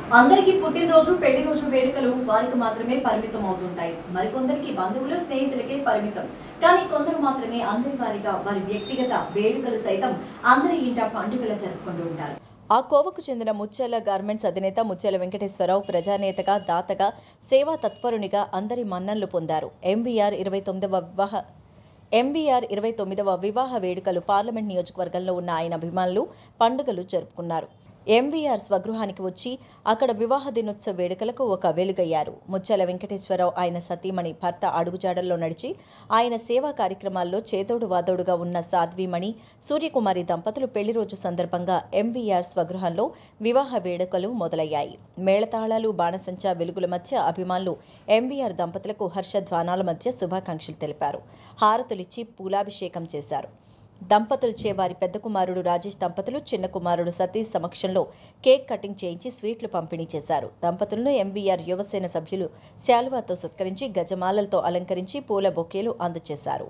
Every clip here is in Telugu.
అందరికీ పుట్టినరోజు పెళ్లి రోజు వేడుకలు వారికి మాత్రమే పరిమితం అవుతుంటాయి మరికొందరికి బంధువులు స్నేహితులకే పరిమితం కానీ కొందరు మాత్రమే అందరి వారిగా వారి వ్యక్తిగత వేడుకలు సైతం అందరి ఇంట పండుగల జరుపుకుంటూ ఉంటారు ఆ కోవకు చెందిన ముత్యాల గార్మెంట్స్ అధినేత ముత్యాల వెంకటేశ్వరరావు ప్రజానేతగా దాతగా సేవా తత్పరునిగా అందరి మన్ననలు పొందారు ఎంవీఆర్ ఇరవై తొమ్మిదవ వివాహ ఎంవీఆర్ ఇరవై తొమ్మిదవ వివాహ వేడుకలు పార్లమెంట్ నియోజకవర్గంలో ఉన్న ఆయన అభిమానులు పండుగలు జరుపుకున్నారు ఎంవీఆర్ స్వగృహానికి వచ్చి అక్కడ వివాహ దినోత్సవ వేడుకలకు ఒక వెలుగయ్యారు ముత్యాల వెంకటేశ్వరరావు ఆయన సతీమణి భర్త అడుగుజాడల్లో నడిచి ఆయన సేవా కార్యక్రమాల్లో చేదోడు వాదోడుగా ఉన్న సాధ్వీమణి సూర్యకుమారి దంపతులు పెళ్లి రోజు సందర్భంగా ఎంవీఆర్ స్వగృహంలో వివాహ వేడుకలు మొదలయ్యాయి మేళతాళాలు బాణసంచా వెలుగుల మధ్య అభిమానులు ఎంవీఆర్ దంపతులకు హర్షధ్వానాల మధ్య శుభాకాంక్షలు తెలిపారు హారతులిచ్చి పూలాభిషేకం చేశారు దంపతులచే వారి పెద్ద కుమారుడు రాజేష్ దంపతులు చిన్న కుమారుడు సతీష్ సమక్షంలో కేక్ కటింగ్ చేయించి స్వీట్లు పంపిణీ చేశారు దంపతులను ఎంవీఆర్ యువసేన సభ్యులు శాలువాతో సత్కరించి గజమాలలతో అలంకరించి పూల బొకేలు అందజేశారు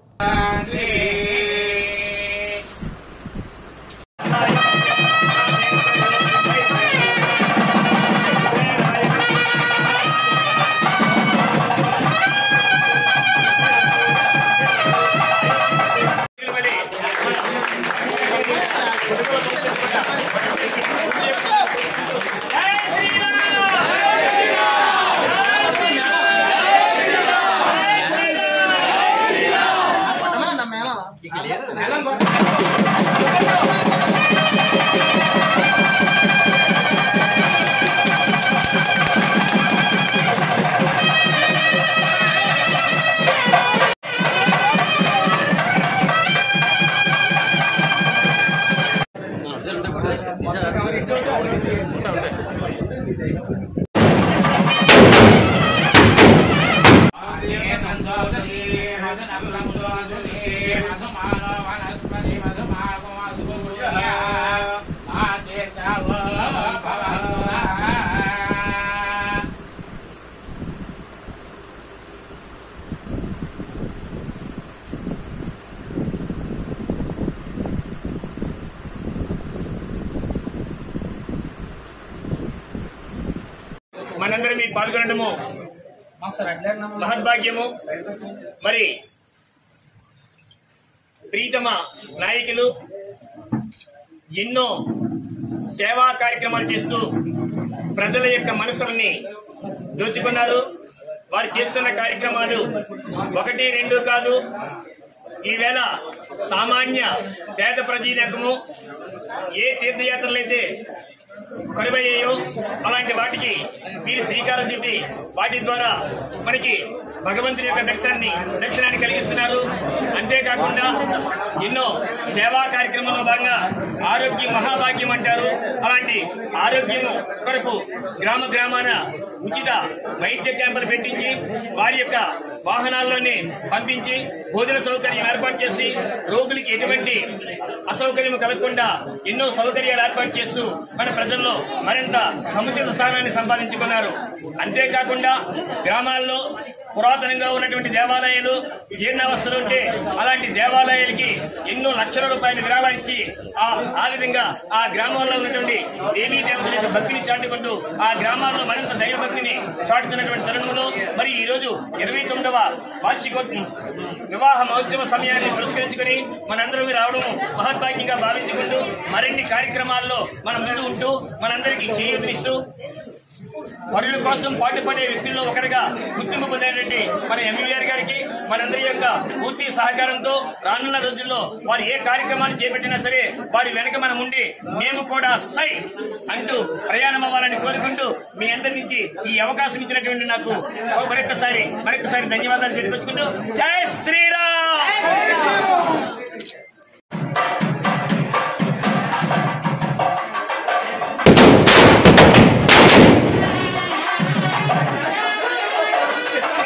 మనందరం మీ పాల్గొనడము మహద్భాగ్యము మరి ప్రీతమ నాయకులు ఎన్నో సేవా కార్యక్రమాలు చేస్తూ ప్రజల యొక్క మనసుల్ని దోచుకున్నారు వారు చేస్తున్న కార్యక్రమాలు ఒకటి రెండు కాదు ఈవేళ సామాన్య పేద ప్రజీనకము ఏ తీర్థయాత్రలైతే కరువయ్యాయో అలాంటి వాటికి మీరు శ్రీకారం చుట్టి వాటి ద్వారా మనకి భగవంతుని యొక్క దర్శనాన్ని దర్శనాన్ని కలిగిస్తున్నారు అంతేకాకుండా ఎన్నో సేవా కార్యక్రమంలో భాగంగా ఆరోగ్య మహాభాగ్యం అంటారు అలాంటి ఆరోగ్యము కొరకు గ్రామ గ్రామాన ఉచిత వైద్య క్యాంపులు పెట్టించి వారి యొక్క వాహనాల్లోనే పంపించి భోజన సౌకర్యం ఏర్పాటు చేసి రోగులకి ఎటువంటి అసౌకర్యం కలగకుండా ఎన్నో సౌకర్యాలు ఏర్పాటు చేస్తూ మన ప్రజల్లో మరింత సముచిత స్థానాన్ని సంపాదించుకున్నారు అంతేకాకుండా గ్రామాల్లో పురాతనంగా ఉన్నటువంటి దేవాలయాలు జీర్ణావస్థలు ఉంటే అలాంటి దేవాలయాలకి ఎన్నో లక్షల రూపాయలు విరాళాలు ఇచ్చి ఆ ఆ విధంగా ఆ గ్రామాల్లో ఉన్నటువంటి దేవీ దేవతల యొక్క భక్తిని చాటుకుంటూ ఆ గ్రామాల్లో మరింత దైవ భక్తిని చాటుతున్నటువంటి తరుణంలో మరి ఈ రోజు ఇరవై తొమ్మిదవ వార్షికో వివాహ మహోత్సవ సమయాన్ని పురస్కరించుకుని మనందరం రావడం మహద్భాగ్యంగా భావించుకుంటూ మరిన్ని కార్యక్రమాల్లో మనం ముందు ఉంటూ మనందరికీ చేయూతనిస్తూ పరుల కోసం పాటుపడే వ్యక్తుల్లో ఒకరిగా గుర్తింపు పొందినటువంటి మన ఎంవీఆర్ గారికి మనందరి యొక్క పూర్తి సహకారంతో రానున్న రోజుల్లో వారు ఏ కార్యక్రమాన్ని చేపట్టినా సరే వారి వెనక మనం ఉండి మేము కూడా సై అంటూ ప్రయాణం అవ్వాలని కోరుకుంటూ మీ అందరి నుంచి ఈ అవకాశం ఇచ్చినటువంటి నాకు మరొకసారి మరొకసారి ధన్యవాదాలు తెలియపరుచుకుంటూ జై శ్రీరామ్